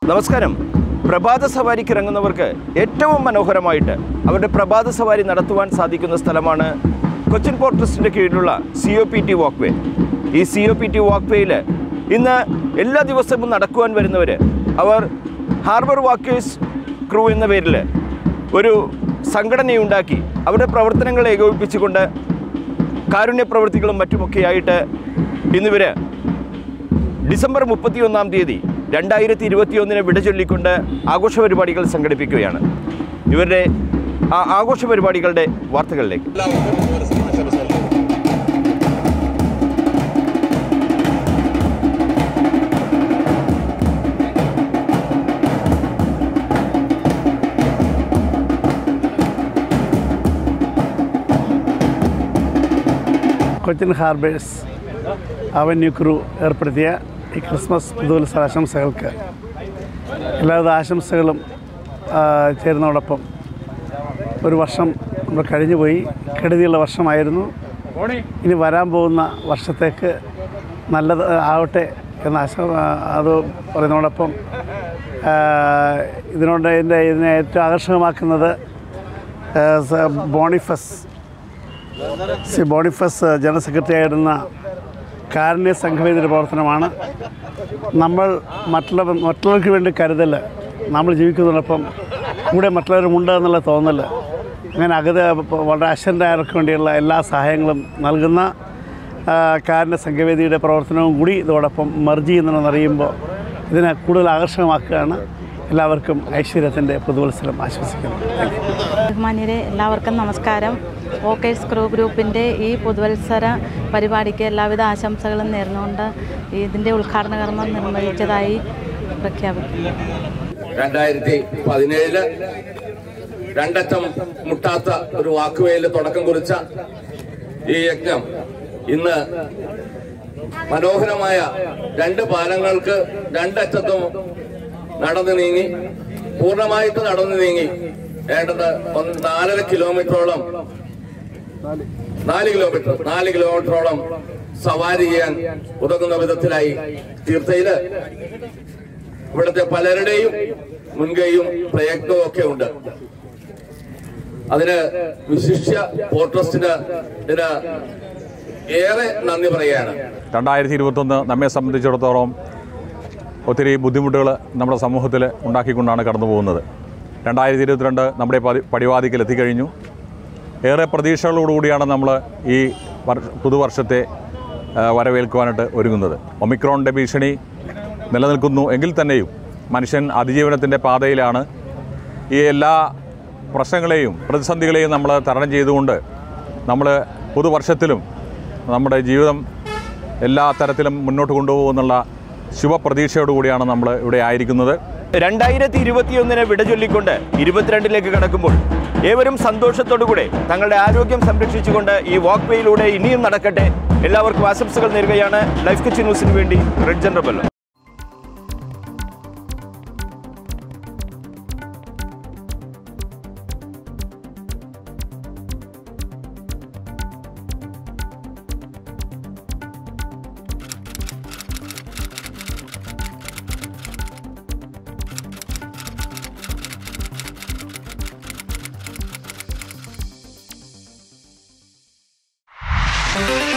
നമസ്കാരം പ്രഭാത സവാരിക്ക് ഇറങ്ങുന്നവർക്ക് ഏറ്റവും മനോഹരമായിട്ട് അവരുടെ പ്രഭാത സവാരി നടത്തുവാൻ സാധിക്കുന്ന സ്ഥലമാണ് കൊച്ചിൻ പോർട്ട് ട്രസ്റ്റിൻ്റെ കീഴിലുള്ള C O P T walkway ഈ C O P T walk വേയിൽ ഇന്ന് എല്ലാ ദിവസവും നടക്കുവാൻ വരുന്നവർ അവർ ഹാർബർ വാക്കേഴ്സ് ക്രൂ എന്ന പേരിൽ ഒരു സംഘടനയുണ്ടാക്കി അവരുടെ പ്രവർത്തനങ്ങളെ ഏകോപിപ്പിച്ചുകൊണ്ട് കാരുണ്യ പ്രവൃത്തികളും മറ്റുമൊക്കെയായിട്ട് ഇന്നിവർ ഡിസംബർ മുപ്പത്തിയൊന്നാം തീയതി രണ്ടായിരത്തി ഇരുപത്തിയൊന്നിന് വിട ചൊല്ലിക്കൊണ്ട് ആഘോഷ പരിപാടികൾ സംഘടിപ്പിക്കുകയാണ് ഇവരുടെ ആ ആഘോഷ പരിപാടികളുടെ വാർത്തകളിലേക്ക് കൊച്ചിൻ ഹാർബേഴ്സ് അവന്യൂ ക്രൂ ഏർപ്പെടുത്തിയ ഈ ക്രിസ്മസ് പുതുവത്സര ആശംസകൾക്ക് എല്ലാവിധ ആശംസകളും ആ, ചേരുന്നതോടൊപ്പം ഒരു വർഷം നമ്മൾ കഴിഞ്ഞുപോയി കെടുതിയുള്ള വർഷമായിരുന്നു ഇനി വരാൻ പോകുന്ന വർഷത്തേക്ക് നല്ലത് ആവട്ടെ എന്ന ആശ അത് പറയുന്നതോടൊപ്പം ആ, ഇതിനോട് ഇതിൻ്റെ ഇതിനെ ഏറ്റവും ആകർഷകമാക്കുന്നത് ആ, സ- Boniface C Boniface general secretary ആയിരുന്ന കാരുണ്യ സംഘവേദിയുടെ പ്രവർത്തനമാണ് നമ്മൾ മറ്റുള്ള മറ്റുള്ളവർക്ക് വേണ്ടി കരുതൽ നമ്മൾ ജീവിക്കുന്നതോടൊപ്പം കൂടെ മറ്റുള്ളവരുമുണ്ട് എന്നുള്ള തോന്നൽ അങ്ങനെ അകത് വളരെ അശൻ്റായവർക്ക് വേണ്ടിയുള്ള എല്ലാ സഹായങ്ങളും നൽകുന്ന ആ, കാരുണ്യ സംഘവേദിയുടെ പ്രവർത്തനവും കൂടി ഇതോടൊപ്പം മെർജ് ചെയ്യുന്നുണ്ടെന്ന് അറിയുമ്പോൾ ഇതിനെ കൂടുതൽ ആകർഷകമാക്കുകയാണ് എല്ലാവർക്കും ഐശ്വര്യത്തിൻ്റെ പുതുവത്സരം ആശംസിക്കുന്നു താങ്ക് യു ബഹുമാന്യരെ എല്ലാവർക്കും നമസ്കാരം വോക്കേഴ്സ് ക്രൂ ഗ്രൂപ്പിൻ്റെ ഈ പുതുവത്സര പരിപാടിക്ക് എല്ലാവിധ ആശംസകളും നേർന്നുകൊണ്ട് ഇതിൻ്റെ ഉദ്ഘാടന കർമ്മം നിർവഹിച്ചതായി പ്രഖ്യാപിക്കുന്നു രണ്ടായിരത്തി പതിനേഴില് രണ്ടറ്റം മുട്ടാത്ത ഒരു വാക്കുവേല് തുടക്കം കുറിച്ച ഈ യജ്ഞം ഇന്ന് മനോഹരമായ രണ്ട് പാലങ്ങൾക്ക് രണ്ടറ്റത്തും നടന്നു നീങ്ങി പൂർണ്ണമായിട്ട് നടന്നു നീങ്ങി വേണ്ടത് ഒന്ന് നാലര കിലോമീറ്ററോളം നാല് കിലോമീറ്റർ നാല് കിലോമീറ്ററോളം സവാരി ചെയ്യാൻ ഉതകുന്ന വിധത്തിലായി തീർത്ഥയില് ഇവിടുത്തെ പലരുടെയും മുൻകൈയും പ്രയത്നവും ഒക്കെ ഉണ്ട് അതിന് വിശിഷ്യ പോർട്ട് ട്രസ്റ്റിന് ഇതിന് ഏറെ നന്ദി പറയുകയാണ് രണ്ടായിരത്തി ഇരുപത്തൊന്ന് നമ്മെ സംബന്ധിച്ചിടത്തോളം ഒത്തിരി ബുദ്ധിമുട്ടുകൾ നമ്മുടെ സമൂഹത്തിൽ ഉണ്ടാക്കിക്കൊണ്ടാണ് കടന്നു പോകുന്നത് രണ്ടായിരത്തി ഇരുപത്തിരണ്ട് നമ്മുടെ പതി പടിവാദിക്കൽ എത്തിക്കഴിഞ്ഞു ഏറെ പ്രതീക്ഷകളോടുകൂടിയാണ് നമ്മൾ ഈ വർഷ പുതുവർഷത്തെ ആ, വരവേൽക്കുവാനായിട്ട് ഒരുങ്ങുന്നത് ഒമിക്രോണിൻ്റെ ഭീഷണി നിലനിൽക്കുന്നു എങ്കിൽ തന്നെയും മനുഷ്യൻ അതിജീവനത്തിൻ്റെ പാതയിലാണ് ഈ എല്ലാ പ്രശ്നങ്ങളെയും പ്രതിസന്ധികളെയും നമ്മൾ തരണം ചെയ്തുകൊണ്ട് നമ്മൾ പുതുവർഷത്തിലും നമ്മുടെ ജീവിതം എല്ലാ തരത്തിലും മുന്നോട്ട് കൊണ്ടുപോകുമെന്നുള്ള ശുഭപ്രതീക്ഷയോടുകൂടിയാണ് നമ്മൾ ഇവിടെ ആയിരിക്കുന്നത് രണ്ടായിരത്തി ഇരുപത്തിയൊന്നിന് വിട ചൊല്ലിക്കൊണ്ട് ഇരുപത്തിരണ്ടിലേക്ക് കടക്കുമ്പോൾ ഏവരും സന്തോഷത്തോടുകൂടെ തങ്ങളുടെ ആരോഗ്യം സംരക്ഷിച്ചുകൊണ്ട് ഈ വാക്ക് വേയിലൂടെ ഇനിയും നടക്കട്ടെ എല്ലാവർക്കും ആശംസകൾ നേരുകയാണ് ലൈഫ് കിച്ചൻ ന്യൂസിന് വേണ്ടി റെഡ് ജനറബല്ലോ Thank